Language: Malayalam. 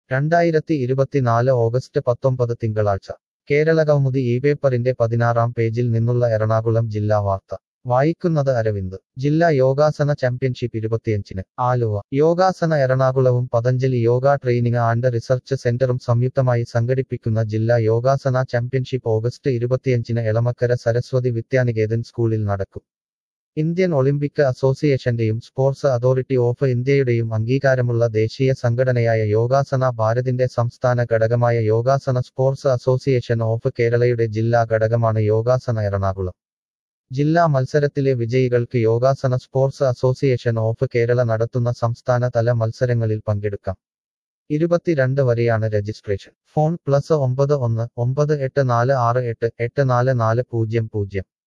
രണ്ടായിരത്തി ഇരുപത്തിനാല് ഓഗസ്റ്റ് പത്തൊമ്പത് തിങ്കളാഴ്ച കേരളകൗമുദി ഈ പേപ്പറിന്റെ പതിനാറാം പേജിൽ നിന്നുള്ള എറണാകുളം ജില്ലാ വാർത്ത വായിക്കുന്നത് അരവിന്ദ് ജില്ലാ യോഗാസന ചാമ്പ്യൻഷിപ്പ് ഇരുപത്തിയഞ്ചിന് ആലുവ യോഗാസന എറണാകുളവും Patanjali Yoga training and research സെന്ററും സംയുക്തമായി സംഘടിപ്പിക്കുന്ന ജില്ലാ യോഗാസന ചാമ്പ്യൻഷിപ്പ് ഓഗസ്റ്റ് ഇരുപത്തിയഞ്ചിന് എളമക്കര സരസ്വതി വിദ്യാനികേതൻ സ്കൂളിൽ നടക്കും ഇന്ത്യൻ ഒളിമ്പിക് അസോസിയേഷന്റെയും സ്പോർട്സ് അതോറിറ്റി ഓഫ് ഇന്ത്യയുടെയും അംഗീകാരമുള്ള ദേശീയ സംഘടനയായ യോഗാസന ഭാരതിന്റെ സംസ്ഥാന ഘടകമായ യോഗാസന സ്പോർട്സ് അസോസിയേഷൻ ഓഫ് കേരളയുടെ ജില്ലാ ഘടകമാണ് യോഗാസന എറണാകുളം ജില്ലാ മത്സരത്തിലെ വിജയികൾക്ക് Yogasana sports association of Kerala നടത്തുന്ന സംസ്ഥാന തല മത്സരങ്ങളിൽ പങ്കെടുക്കാം ഇരുപത്തിരണ്ട് വരെയാണ് രജിസ്ട്രേഷൻ ഫോൺ പ്ലസ് ഒമ്പത് ഒന്ന് ഒമ്പത് എട്ട് നാല് ആറ് എട്ട് എട്ട് നാല് നാല് പൂജ്യം പൂജ്യം